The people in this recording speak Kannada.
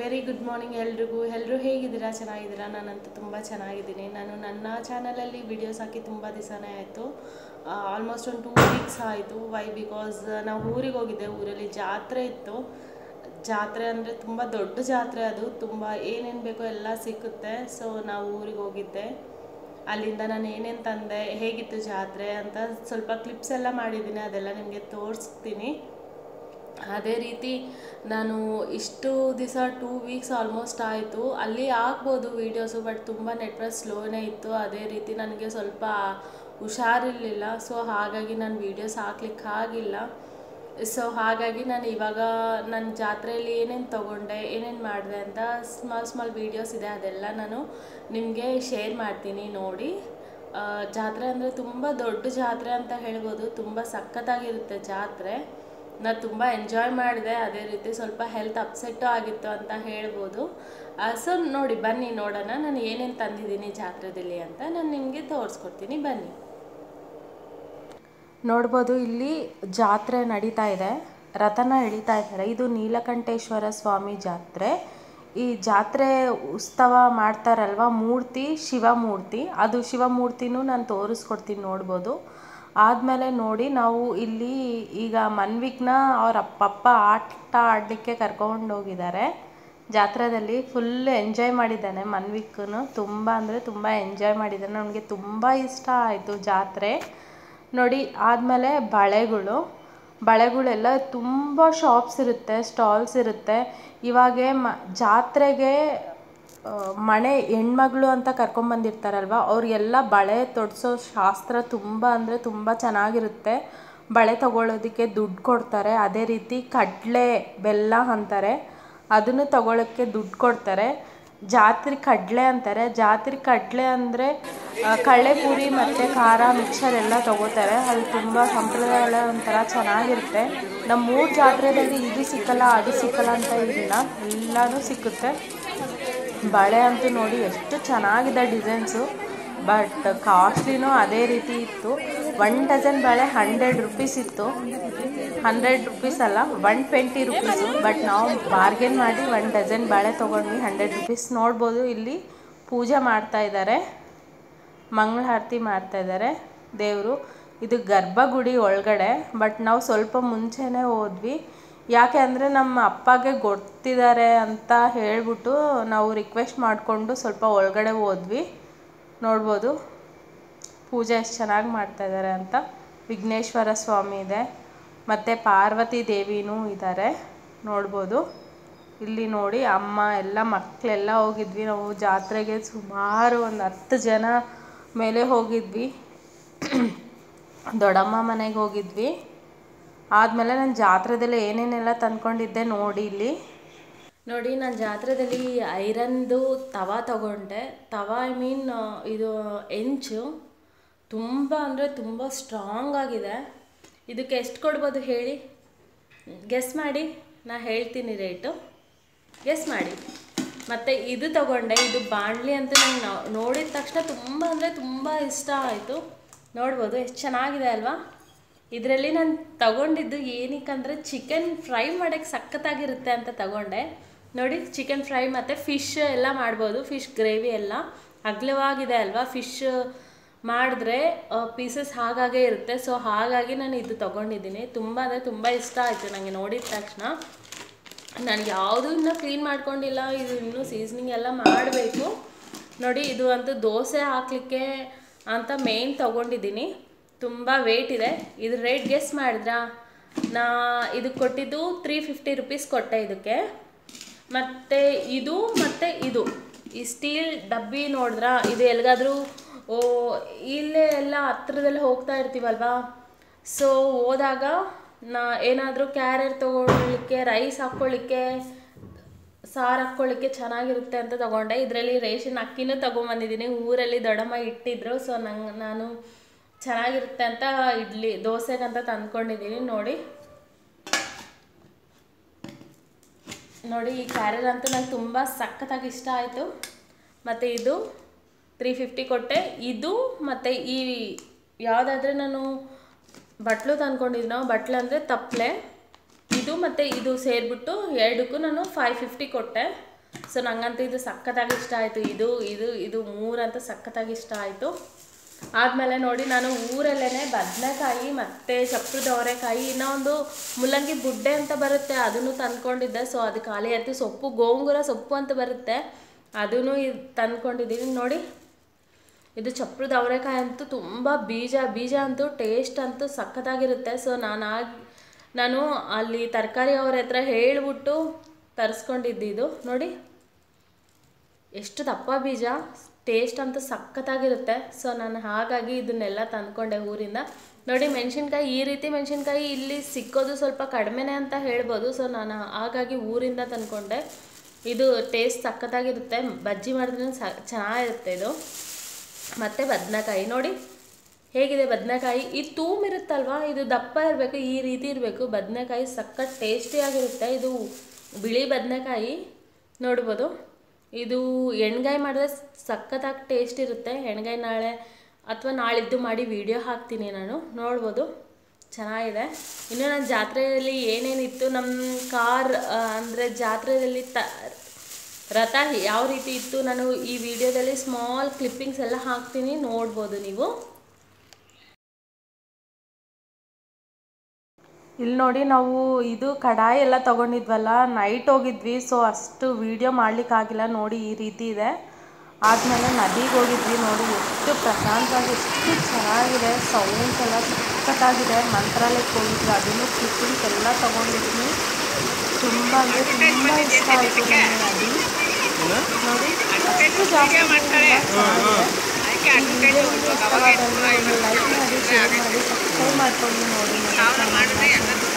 ವೆರಿ ಗುಡ್ ಮಾರ್ನಿಂಗ್ ಎಲ್ರಿಗೂ ಎಲ್ಲರೂ ಹೇಗಿದ್ದೀರಾ ಚೆನ್ನಾಗಿದ್ದೀರಾ ನಾನಂತೂ ತುಂಬ ಚೆನ್ನಾಗಿದ್ದೀನಿ ನಾನು ನನ್ನ ಚಾನಲಲ್ಲಿ ವಿಡಿಯೋಸ್ ಹಾಕಿ ತುಂಬ ದಿವಸನೇ ಆಯಿತು ಆಲ್ಮೋಸ್ಟ್ ಒಂದು ಟೂ ವೀಕ್ಸ್ ಆಯಿತು ವೈ ಬಿಕಾಸ್ ನಾವು ಊರಿಗೆ ಹೋಗಿದ್ದೆ ಊರಲ್ಲಿ ಜಾತ್ರೆ ಇತ್ತು ಜಾತ್ರೆ ಅಂದರೆ ತುಂಬ ದೊಡ್ಡ ಜಾತ್ರೆ ಅದು ತುಂಬ ಏನೇನು ಬೇಕೋ ಎಲ್ಲ ಸಿಕ್ಕುತ್ತೆ ಸೊ ನಾವು ಊರಿಗೆ ಹೋಗಿದ್ದೆ ಅಲ್ಲಿಂದ ನಾನು ಏನೇನು ತಂದೆ ಹೇಗಿತ್ತು ಜಾತ್ರೆ ಅಂತ ಸ್ವಲ್ಪ ಕ್ಲಿಪ್ಸ್ ಎಲ್ಲ ಮಾಡಿದ್ದೀನಿ ಅದೆಲ್ಲ ನಿಮಗೆ ತೋರಿಸ್ತೀನಿ ಅದೇ ರೀತಿ ನಾನು ಇಷ್ಟು ದಿವಸ ಟೂ ವೀಕ್ಸ್ ಆಲ್ಮೋಸ್ಟ್ ಆಯಿತು ಅಲ್ಲಿ ಆಗ್ಬೋದು ವೀಡಿಯೋಸು ಬಟ್ ತುಂಬ ನೆಟ್ವರ್ಕ್ ಸ್ಲೋನೇ ಇತ್ತು ಅದೇ ರೀತಿ ನನಗೆ ಸ್ವಲ್ಪ ಹುಷಾರಿರಲಿಲ್ಲ ಸೊ ಹಾಗಾಗಿ ನಾನು ವೀಡಿಯೋಸ್ ಹಾಕ್ಲಿಕ್ಕೆ ಆಗಿಲ್ಲ ಸೊ ಹಾಗಾಗಿ ನಾನು ಇವಾಗ ನನ್ನ ಜಾತ್ರೆಯಲ್ಲಿ ಏನೇನು ತೊಗೊಂಡೆ ಏನೇನು ಮಾಡಿದೆ ಅಂತ ಸ್ಮಾಲ್ ಸ್ಮಾಲ್ ವೀಡಿಯೋಸ್ ಇದೆ ಅದೆಲ್ಲ ನಾನು ನಿಮಗೆ ಶೇರ್ ಮಾಡ್ತೀನಿ ನೋಡಿ ಆ, ಜಾತ್ರೆ ಅಂದರೆ ತುಂಬ ದೊಡ್ಡ ಜಾತ್ರೆ ಅಂತ ಹೇಳ್ಬೋದು ತುಂಬ ಸಖತ್ತಾಗಿರುತ್ತೆ ಜಾತ್ರೆ ನಾನು ತುಂಬ ಎಂಜಾಯ್ ಮಾಡಿದೆ ಅದೇ ರೀತಿ ಸ್ವಲ್ಪ ಹೆಲ್ತ್ ಅಪ್ಸೆಟ್ಟು ಆಗಿತ್ತು ಅಂತ ಹೇಳ್ಬೋದು ಸೊ ನೋಡಿ ಬನ್ನಿ ನೋಡೋಣ ನಾನು ಏನೇನು ತಂದಿದ್ದೀನಿ ಜಾತ್ರೆದಲ್ಲಿ ಅಂತ ನಾನು ನಿಮಗೆ ತೋರಿಸ್ಕೊಡ್ತೀನಿ ಬನ್ನಿ ನೋಡ್ಬೋದು ಇಲ್ಲಿ ಜಾತ್ರೆ ನಡೀತಾ ಇದೆ ರಥನ ಎಳಿತಾ ಇದ್ದಾರೆ ಇದು ನೀಲಕಂಠೇಶ್ವರ ಸ್ವಾಮಿ ಜಾತ್ರೆ ಈ ಜಾತ್ರೆ ಉತ್ಸವ ಮಾಡ್ತಾರಲ್ವ ಮೂರ್ತಿ ಶಿವಮೂರ್ತಿ ಅದು ಶಿವಮೂರ್ತಿನೂ ನಾನು ತೋರಿಸ್ಕೊಡ್ತೀನಿ ನೋಡ್ಬೋದು ಆದಮೇಲೆ ನೋಡಿ ನಾವು ಇಲ್ಲಿ ಈಗ ಮನ್ವಿಗ್ನ ಅವ್ರ ಪಪ್ಪ ಆಟ ಆಡಲಿಕ್ಕೆ ಕರ್ಕೊಂಡು ಹೋಗಿದ್ದಾರೆ ಜಾತ್ರೆಯಲ್ಲಿ ಫುಲ್ ಎಂಜಾಯ್ ಮಾಡಿದ್ದಾನೆ ಮನ್ವಿಕ್ನು ತುಂಬ ಅಂದರೆ ತುಂಬ ಎಂಜಾಯ್ ಮಾಡಿದ್ದಾನೆ ನನಗೆ ತುಂಬ ಇಷ್ಟ ಆಯಿತು ಜಾತ್ರೆ ನೋಡಿ ಆದಮೇಲೆ ಬಳೆಗಳು ಬಳೆಗಳೆಲ್ಲ ತುಂಬ ಶಾಪ್ಸ್ ಇರುತ್ತೆ ಸ್ಟಾಲ್ಸ್ ಇರುತ್ತೆ ಇವಾಗೆ ಮ ಜಾತ್ರೆಗೆ ಆ, ಮನೆ ಹೆಣ್ಮಗಳು ಅಂತ ಕರ್ಕೊಂಬಂದಿರ್ತಾರಲ್ವ ಅವ್ರಿಗೆಲ್ಲ ಬಳೆ ತೊಡಿಸೋ ಶಾಸ್ತ್ರ ತುಂಬ ಅಂದರೆ ತುಂಬ ಚೆನ್ನಾಗಿರುತ್ತೆ ಬಳೆ ತಗೊಳ್ಳೋದಕ್ಕೆ ದುಡ್ಡು ಕೊಡ್ತಾರೆ ಅದೇ ರೀತಿ ಕಡಲೆ ಬೆಲ್ಲ ಅಂತಾರೆ ಅದನ್ನು ತಗೊಳ್ಳೋಕ್ಕೆ ದುಡ್ಡು ಕೊಡ್ತಾರೆ ಜಾತ್ರೆ ಕಡಲೆ ಅಂತಾರೆ ಜಾತ್ರೆ ಕಡಲೆ ಅಂದರೆ ಕಳ್ಳೆಪುರಿ ಮತ್ತು ಖಾರ ಮಿಕ್ಸರ್ ಎಲ್ಲ ತಗೋತಾರೆ ಅದು ತುಂಬ ಸಂಪ್ರದಾಯ ಎಲ್ಲ ಒಂಥರ ಚೆನ್ನಾಗಿರುತ್ತೆ ನಮ್ಮ ಮೂರು ಜಾತ್ರೆಯಲ್ಲಿ ಇದು ಸಿಕ್ಕಲ್ಲ ಅದು ಸಿಕ್ಕಲ್ಲ ಅಂತ ಇಲ್ಲ ಎಲ್ಲನೂ ಸಿಕ್ಕುತ್ತೆ ಬಳೆ ಅಂತೂ ನೋಡಿ ಎಷ್ಟು ಚೆನ್ನಾಗಿದೆ ಡಿಸೈನ್ಸು ಬಟ್ ಕಾಸ್ಟ್ಲಿನೂ ಅದೇ ರೀತಿ ಇತ್ತು ಒನ್ ಡಜನ್ ಬಳೆ ಹಂಡ್ರೆಡ್ ರುಪೀಸ್ ಇತ್ತು ಹಂಡ್ರೆಡ್ ರುಪೀಸ್ ಅಲ್ಲ ಒನ್ ಟ್ವೆಂಟಿ ರುಪೀಸು ಬಟ್ ನಾವು ಬಾರ್ಗೇನ್ ಮಾಡಿ ಒನ್ ಡಜನ್ ಬಳೆ ತೊಗೊಂಡ್ವಿ ಹಂಡ್ರೆಡ್ ರುಪೀಸ್ ನೋಡ್ಬೋದು ಇಲ್ಲಿ ಪೂಜೆ ಮಾಡ್ತಾ ಇದ್ದಾರೆ ಮಂಗಳಾರತಿ ಮಾಡ್ತಾ ಇದ್ದಾರೆ ದೇವರು ಇದು ಗರ್ಭಗುಡಿ ಒಳಗಡೆ ಬಟ್ ನಾವು ಸ್ವಲ್ಪ ಮುಂಚೆನೇ ಹೋದ್ವಿ ಯಾಕೆ ಅಂದರೆ ನಮ್ಮ ಅಪ್ಪಗೆ ಗೊತ್ತಿದ್ದಾರೆ ಅಂತ ಹೇಳ್ಬಿಟ್ಟು ನಾವು ರಿಕ್ವೆಸ್ಟ್ ಮಾಡಿಕೊಂಡು ಸ್ವಲ್ಪ ಒಳಗಡೆ ಹೋದ್ವಿ ನೋಡ್ಬೋದು ಪೂಜೆ ಎಷ್ಟು ಚೆನ್ನಾಗಿ ಮಾಡ್ತಾ ಇದ್ದಾರೆ ಅಂತ ವಿಘ್ನೇಶ್ವರ ಸ್ವಾಮಿ ಇದೆ ಮತ್ತು ಪಾರ್ವತಿ ದೇವಿನೂ ಇದ್ದಾರೆ ನೋಡ್ಬೋದು ಇಲ್ಲಿ ನೋಡಿ ಅಮ್ಮ ಎಲ್ಲ ಮಕ್ಕಳೆಲ್ಲ ಹೋಗಿದ್ವಿ ನಾವು ಜಾತ್ರೆಗೆ ಸುಮಾರು ಒಂದು ಹತ್ತು ಜನ ಮೇಲೆ ಹೋಗಿದ್ವಿ ದೊಡ್ಡಮ್ಮ ಮನೆಗೆ ಹೋಗಿದ್ವಿ ಆದಮೇಲೆ ನಾನು ಜಾತ್ರೆದಲ್ಲಿ ಏನೇನೆಲ್ಲ ತಂದ್ಕೊಂಡಿದ್ದೆ ನೋಡಿ ಇಲ್ಲಿ ನೋಡಿ ನಾನು ಜಾತ್ರೆದಲ್ಲಿ ಐರನ್ದು ತವಾ ತಗೊಂಡೆ ತವಾ ಐ ಮೀನ್ ಇದು ಎಂಚು ತುಂಬ ಅಂದರೆ ತುಂಬ ಸ್ಟ್ರಾಂಗ್ ಆಗಿದೆ ಇದಕ್ಕೆ ಎಷ್ಟು ಕೊಡ್ಬೋದು ಹೇಳಿ ಗೆಸ್ ಮಾಡಿ ನಾ ಹೇಳ್ತೀನಿ ರೇಟು ಗೆಸ್ ಮಾಡಿ ಮತ್ತು ಇದು ತಗೊಂಡೆ ಇದು ಬಾಣಲಿ ಅಂತ ನಂಗೆ ನೋಡಿದ ತಕ್ಷಣ ತುಂಬ ಅಂದರೆ ತುಂಬ ಇಷ್ಟ ಆಯಿತು ನೋಡ್ಬೋದು ಎಷ್ಟು ಚೆನ್ನಾಗಿದೆ ಅಲ್ವಾ ಇದರಲ್ಲಿ ನಾನು ತಗೊಂಡಿದ್ದು ಏನಕ್ಕಂದರೆ ಚಿಕನ್ ಫ್ರೈ ಮಾಡೋಕ್ಕೆ ಸಖತ್ತಾಗಿರುತ್ತೆ ಅಂತ ತಗೊಂಡೆ ನೋಡಿ ಚಿಕನ್ ಫ್ರೈ ಮತ್ತು ಫಿಶ್ ಎಲ್ಲ ಮಾಡ್ಬೋದು ಫಿಶ್ ಗ್ರೇವಿ ಎಲ್ಲ ಅಗಲವಾಗಿದೆ ಅಲ್ವಾ ಫಿಶ್ ಮಾಡಿದ್ರೆ ಪೀಸಸ್ ಹಾಗಾಗೇ ಇರುತ್ತೆ ಸೊ ಹಾಗಾಗಿ ನಾನು ಇದು ತೊಗೊಂಡಿದ್ದೀನಿ ತುಂಬ ಅಂದರೆ ತುಂಬ ಇಷ್ಟ ಆಯಿತು ನನಗೆ ನೋಡಿದ ತಕ್ಷಣ ನಾನು ಯಾವುದೂ ಇನ್ನೂ ಕ್ಲೀನ್ ಮಾಡ್ಕೊಂಡಿಲ್ಲ ಇದು ಇನ್ನೂ ಸೀಸ್ನಿಂಗ್ ಎಲ್ಲ ಮಾಡಬೇಕು ನೋಡಿ ಇದು ಅಂತೂ ದೋಸೆ ಹಾಕಲಿಕ್ಕೆ ಅಂತ ಮೇನ್ ತೊಗೊಂಡಿದ್ದೀನಿ ತುಂಬ ವೇಟ್ ಇದೆ ಇದ್ರ ರೇಟ್ ಗೆಸ್ ಮಾಡಿದ್ರಾ ನಾ ಇದಕ್ಕೆ ಕೊಟ್ಟಿದ್ದು ತ್ರೀ ಫಿಫ್ಟಿ ರುಪೀಸ್ ಕೊಟ್ಟೆ ಇದಕ್ಕೆ ಮತ್ತು ಇದು ಮತ್ತು ಇದು ಈ ಸ್ಟೀಲ್ ಡಬ್ಬಿ ನೋಡಿದ್ರಾ ಇದು ಎಲ್ಲಿಗಾದ್ರೂ ಓ ಇಲ್ಲೇ ಎಲ್ಲ ಹತ್ರದಲ್ಲಿ ಹೋಗ್ತಾ ಇರ್ತೀವಲ್ವಾ ಸೊ ಹೋದಾಗ ನಾ ಏನಾದರೂ ಕ್ಯಾರಿಯರ್ ತೊಗೊಳ್ಲಿಕ್ಕೆ ರೈಸ್ ಹಾಕ್ಕೊಳ್ಳಿಕ್ಕೆ ಸಾರು ಹಾಕ್ಕೊಳ್ಳಿಕ್ಕೆ ಚೆನ್ನಾಗಿರುತ್ತೆ ಅಂತ ತೊಗೊಂಡೆ ಇದರಲ್ಲಿ ರೇಷನ್ ಅಕ್ಕಿನೂ ತೊಗೊಂಬಂದಿದ್ದೀನಿ ಊರಲ್ಲಿ ದೊಡ್ಡಮ್ಮ ಇಟ್ಟಿದ್ರು ಸೊ ನಂಗೆ ನಾನು ಚೆನ್ನಾಗಿರುತ್ತೆ ಅಂತ ಇಡ್ಲಿ ದೋಸೆಗಂತ ತಂದ್ಕೊಂಡಿದ್ದೀನಿ ನೋಡಿ ನೋಡಿ ಈ ಕ್ಯಾರಿಯರ್ ಅಂತೂ ನಂಗೆ ತುಂಬ ಸಖತ್ತಾಗಿ ಇಷ್ಟ ಆಯಿತು ಮತ್ತು ಇದು ತ್ರೀ ಫಿಫ್ಟಿ ಕೊಟ್ಟೆ ಇದು ಮತ್ತು ಈ ಯಾವುದಾದ್ರೆ ನಾನು ಬಟ್ಲು ತಂದ್ಕೊಂಡಿದ್ನೋ ಬಟ್ಲು ಅಂದರೆ ತಪ್ಪಲೆ ಇದು ಮತ್ತು ಇದು ಸೇರಿಬಿಟ್ಟು ಎರಡಕ್ಕೂ ನಾನು ಫೈವ್ ಫಿಫ್ಟಿ ಕೊಟ್ಟೆ ಸೊ ನಂಗಂತೂ ಇದು ಸಖತ್ತಾಗಿ ಇಷ್ಟ ಆಯಿತು ಇದು ಇದು ಇದು ಮೂರಂತೂ ಸಖತ್ತಾಗಿ ಇಷ್ಟ ಆಯಿತು ಆದಮೇಲೆ ನೋಡಿ ನಾನು ಊರಲ್ಲೇ ಬದನೆಕಾಯಿ ಮತ್ತು ಚಪ್ರದ ಅವರೆಕಾಯಿ ಇನ್ನೂ ಒಂದು ಮುಲ್ಲಂಗಿ ಬುಡ್ಡೆ ಅಂತ ಬರುತ್ತೆ ಅದನ್ನು ತಂದ್ಕೊಂಡಿದ್ದೆ ಸೊ ಅದು ಖಾಲಿ ಆಯಿತು ಸೊಪ್ಪು ಗೋಂಗೂರ ಸೊಪ್ಪು ಅಂತ ಬರುತ್ತೆ ಅದನ್ನು ತಂದ್ಕೊಂಡಿದ್ದೀನಿ ನೋಡಿ ಇದು ಚಪ್ರದ ಅವರೆಕಾಯಿ ಅಂತೂ ತುಂಬ ಬೀಜ ಬೀಜ ಅಂತೂ ಟೇಸ್ಟ್ ಅಂತೂ ಸಖತ್ತಾಗಿರುತ್ತೆ ಸೊ ನಾನು ಆಗ ನಾನು ಅಲ್ಲಿ ತರಕಾರಿ ಅವ್ರ ಹತ್ರ ಹೇಳ್ಬಿಟ್ಟು ತರಿಸ್ಕೊಂಡಿದ್ದು ಇದು ನೋಡಿ ಎಷ್ಟು ದಪ್ಪ ಬೀಜ ಟೇಸ್ಟ್ ಅಂತೂ ಸಖತ್ತಾಗಿರುತ್ತೆ ಸೊ ನಾನು ಹಾಗಾಗಿ ಇದನ್ನೆಲ್ಲ ತಂದ್ಕೊಂಡೆ ಊರಿಂದ ನೋಡಿ ಮೆಣಸಿನ್ಕಾಯಿ ಈ ರೀತಿ ಮೆಣಸಿನ್ಕಾಯಿ ಇಲ್ಲಿ ಸಿಕ್ಕೋದು ಸ್ವಲ್ಪ ಕಡಿಮೆನೇ ಅಂತ ಹೇಳ್ಬೋದು ಸೊ ನಾನು ಹಾಗಾಗಿ ಊರಿಂದ ತಂದ್ಕೊಂಡೆ ಇದು ಟೇಸ್ಟ್ ಸಖತ್ತಾಗಿರುತ್ತೆ ಬಜ್ಜಿ ಮಾಡಿದ್ರೆ ಸ ಚೆನ್ನಾಗಿರುತ್ತೆ ಇದು ಮತ್ತು ಬದನೆಕಾಯಿ ನೋಡಿ ಹೇಗಿದೆ ಬದನೆಕಾಯಿ ಈ ತೂಮ್ ಇರುತ್ತಲ್ವಾ ಇದು ದಪ್ಪ ಇರಬೇಕು ಈ ರೀತಿ ಇರಬೇಕು ಬದನೆಕಾಯಿ ಸಖತ್ ಟೇಸ್ಟಿಯಾಗಿರುತ್ತೆ ಇದು ಬಿಳಿ ಬದನೆಕಾಯಿ ನೋಡ್ಬೋದು ಇದು ಎಣ್ಗಾಯಿ ಮಾಡಿದ್ರೆ ಸಖತ್ತಾಗಿ ಟೇಸ್ಟ್ ಇರುತ್ತೆ ಎಣ್ಗಾಯಿ ನಾಳೆ ಅಥವಾ ನಾಳಿದ್ದು ಮಾಡಿ ವಿಡಿಯೋ ಹಾಕ್ತೀನಿ ನಾನು ನೋಡ್ಬೋದು ಚೆನ್ನಾಗಿದೆ ಇನ್ನು ನನ್ನ ಜಾತ್ರೆಯಲ್ಲಿ ಏನೇನಿತ್ತು ನಮ್ಮ ಕಾರ್ ಅಂದರೆ ಜಾತ್ರೆಯಲ್ಲಿ ತ ರಥ ಯಾವ ರೀತಿ ಇತ್ತು ನಾನು ಈ ವಿಡಿಯೋದಲ್ಲಿ ಸ್ಮಾಲ್ ಕ್ಲಿಪ್ಪಿಂಗ್ಸ್ ಎಲ್ಲ ಹಾಕ್ತೀನಿ ನೋಡ್ಬೋದು ನೀವು ಇಲ್ಲಿ ನೋಡಿ ನಾವು ಇದು ಕಡಾಯಿ ಎಲ್ಲ ತೊಗೊಂಡಿದ್ವಲ್ಲ ನೈಟ್ ಹೋಗಿದ್ವಿ ಸೊ ಅಷ್ಟು ವೀಡಿಯೋ ಮಾಡಲಿಕ್ಕಾಗಿಲ್ಲ ನೋಡಿ ಈ ರೀತಿ ಇದೆ ಆದಮೇಲೆ ನದಿಗೆ ಹೋಗಿದ್ವಿ ನೋಡಿ ಎಷ್ಟು ಪ್ರಶಾಂತವಾಗಿ ಎಷ್ಟು ಚೆನ್ನಾಗಿದೆ ಸೌಂಡ್ಸ್ ಎಲ್ಲ ಸಖತ್ತಾಗಿದೆ ಮಂತ್ರಾಲಯಕ್ಕೆ ಹೋಗಿದ್ವಿ ಅದನ್ನು ಕ್ಲಿಪ್ಪಿಂಗ್ಸ್ ಎಲ್ಲ ತೊಗೊಂಡಿದ್ವಿ ತುಂಬ ಅಂದರೆ ತುಂಬ ಇಷ್ಟ ಆಯಿತು ನನಗೆ ನದಿ ನೋಡಿ ಅಷ್ಟು ಜಾಸ್ತಿ ಏನಿಲ್ಲ, ಚೆನ್ನಾಗಿದೆ ಈ ವಿಡಿಯೋ ನಿಮಗೆ ಇಷ್ಟವಾದಲ್ಲಿ ಒಂದು ಲೈಕ್ ಮಾಡಿ ಶೇರ್ ಮಾಡಿ ಸಬ್ಸ್ಕ್ರೈಬ್ ಮಾಡ್ಕೊಂಡು ನೋಡಿ ನನ್ನ ಚಾನಲ್ನ